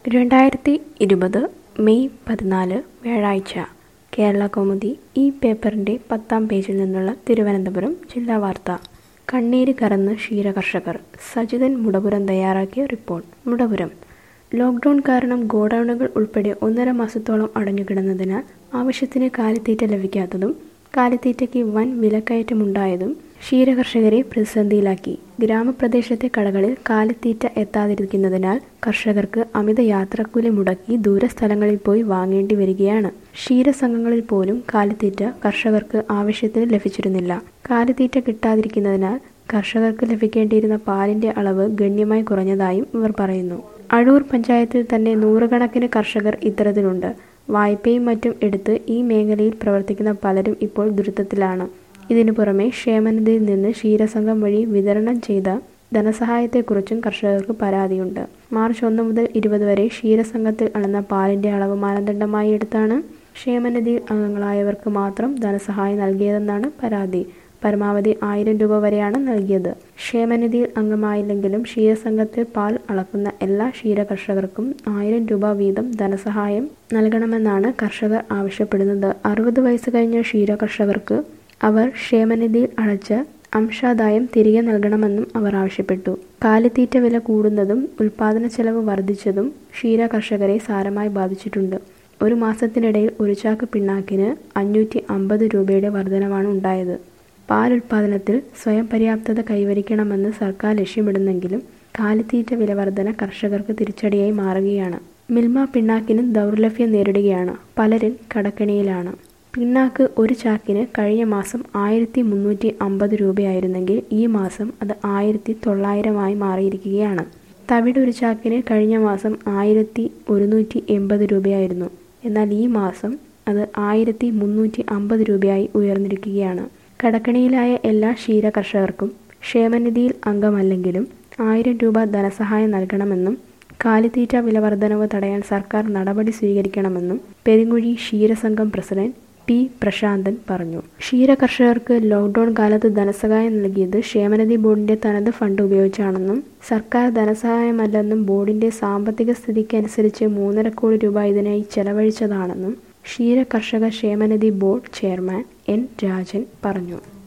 രണ്ടായിരത്തി ഇരുപത് മെയ് പതിനാല് വ്യാഴാഴ്ച കേരള കൗമുദി ഈ പേപ്പറിൻ്റെ പത്താം പേജിൽ നിന്നുള്ള തിരുവനന്തപുരം ജില്ലാ വാർത്ത കണ്ണീര് കറന്ന് ക്ഷീരകർഷകർ സജിതൻ മുടപുരം തയ്യാറാക്കിയ റിപ്പോർട്ട് മുടപുരം ലോക്ക്ഡൗൺ കാരണം ഗോഡൌണുകൾ ഉൾപ്പെടെ ഒന്നര മാസത്തോളം അടഞ്ഞുകിടന്നതിനാൽ ആവശ്യത്തിന് കാലിത്തീറ്റ ലഭിക്കാത്തതും കാലിത്തീറ്റയ്ക്ക് വൻ വിലക്കയറ്റമുണ്ടായതും ക്ഷീരകർഷകരെ പ്രതിസന്ധിയിലാക്കി ഗ്രാമപ്രദേശത്തെ കടകളിൽ കാലിത്തീറ്റ എത്താതിരിക്കുന്നതിനാൽ കർഷകർക്ക് അമിത യാത്രക്കൂലി മുടക്കി ദൂരസ്ഥലങ്ങളിൽ പോയി വാങ്ങേണ്ടി വരികയാണ് ക്ഷീരസംഘങ്ങളിൽ പോലും കാലിത്തീറ്റ കർഷകർക്ക് ആവശ്യത്തിന് ലഭിച്ചിരുന്നില്ല കാലിത്തീറ്റ കിട്ടാതിരിക്കുന്നതിനാൽ കർഷകർക്ക് ലഭിക്കേണ്ടിയിരുന്ന പാലിന്റെ അളവ് ഗണ്യമായി കുറഞ്ഞതായും ഇവർ പറയുന്നു അഴൂർ പഞ്ചായത്തിൽ തന്നെ നൂറുകണക്കിന് കർഷകർ ഇത്തരത്തിലുണ്ട് വായ്പയും മറ്റും എടുത്ത് ഈ മേഖലയിൽ പ്രവർത്തിക്കുന്ന പലരും ഇപ്പോൾ ദുരിതത്തിലാണ് ഇതിനു പുറമെ ക്ഷേമനിധിയിൽ നിന്ന് ക്ഷീരസംഘം വഴി വിതരണം ചെയ്ത ധനസഹായത്തെക്കുറിച്ചും കർഷകർക്ക് പരാതിയുണ്ട് മാർച്ച് ഒന്ന് മുതൽ ഇരുപത് വരെ ക്ഷീരസംഘത്തിൽ അളന്ന പാലിന്റെ അളവ് മാനദണ്ഡമായി എടുത്താണ് ക്ഷേമനിധിയിൽ അംഗങ്ങളായവർക്ക് മാത്രം ധനസഹായം നൽകിയതെന്നാണ് പരാതി പരമാവധി ആയിരം രൂപ വരെയാണ് നൽകിയത് ക്ഷേമനിധിയിൽ അംഗമായില്ലെങ്കിലും ക്ഷീരസംഘത്തിൽ പാൽ അളക്കുന്ന എല്ലാ ക്ഷീരകർഷകർക്കും ആയിരം രൂപ വീതം ധനസഹായം നൽകണമെന്നാണ് കർഷകർ ആവശ്യപ്പെടുന്നത് അറുപത് വയസ്സ് കഴിഞ്ഞ ക്ഷീരകർഷകർക്ക് അവർ ക്ഷേമനിധിയിൽ അടച്ച അംശാദായം തിരികെ നൽകണമെന്നും അവർ ആവശ്യപ്പെട്ടു കാലിത്തീറ്റ വില കൂടുന്നതും ഉൽപാദന ചെലവ് വർദ്ധിച്ചതും ക്ഷീര കർഷകരെ സാരമായി ബാധിച്ചിട്ടുണ്ട് ഒരു മാസത്തിനിടയിൽ ഒരു ചാക്ക് പിണ്ണാക്കിന് അഞ്ഞൂറ്റി അമ്പത് രൂപയുടെ വർധനവാണ് ഉണ്ടായത് പാൽ ഉൽപാദനത്തിൽ സ്വയം പര്യാപ്തത കൈവരിക്കണമെന്ന് സർക്കാർ ലക്ഷ്യമിടുന്നെങ്കിലും കാലിത്തീറ്റ വില വർധന കർഷകർക്ക് തിരിച്ചടിയായി മാറുകയാണ് മിൽമ പിണ്ണാക്കിനും ദൗർലഭ്യം നേരിടുകയാണ് പലരും കടക്കണിയിലാണ് പിണ്ണാക്ക് ഒരു ചാക്കിന് കഴിഞ്ഞ മാസം ആയിരത്തി മുന്നൂറ്റി അമ്പത് രൂപയായിരുന്നെങ്കിൽ ഈ മാസം അത് ആയിരത്തി തൊള്ളായിരമായി മാറിയിരിക്കുകയാണ് തവിട് ഒരു ചാക്കിന് കഴിഞ്ഞ മാസം ആയിരത്തി ഒരുന്നൂറ്റി എൺപത് രൂപയായിരുന്നു എന്നാൽ ഈ മാസം അത് ആയിരത്തി മുന്നൂറ്റി അമ്പത് രൂപയായി ഉയർന്നിരിക്കുകയാണ് കടക്കണിയിലായ എല്ലാ ക്ഷീര കർഷകർക്കും ക്ഷേമനിധിയിൽ അംഗമല്ലെങ്കിലും ആയിരം രൂപ ധനസഹായം നൽകണമെന്നും കാലിത്തീറ്റ വിലവർധനവ് തടയാൻ സർക്കാർ നടപടി സ്വീകരിക്കണമെന്നും പെരിങ്ങുഴി ക്ഷീരസംഘം പ്രസിഡന്റ് പി പ്രശാന്തൻ പറഞ്ഞു ക്ഷീര കർഷകർക്ക് ലോക്ക്ഡൌൺ കാലത്ത് ധനസഹായം നൽകിയത് ക്ഷേമനിധി ബോർഡിന്റെ തനത് ഫണ്ട് ഉപയോഗിച്ചാണെന്നും സർക്കാർ ധനസഹായമല്ലെന്നും ബോർഡിന്റെ സാമ്പത്തിക സ്ഥിതിക്ക് അനുസരിച്ച് മൂന്നര കോടി രൂപ ഇതിനായി ചെലവഴിച്ചതാണെന്നും ക്ഷീര കർഷക ക്ഷേമനിധി ബോർഡ് ചെയർമാൻ എൻ രാജൻ പറഞ്ഞു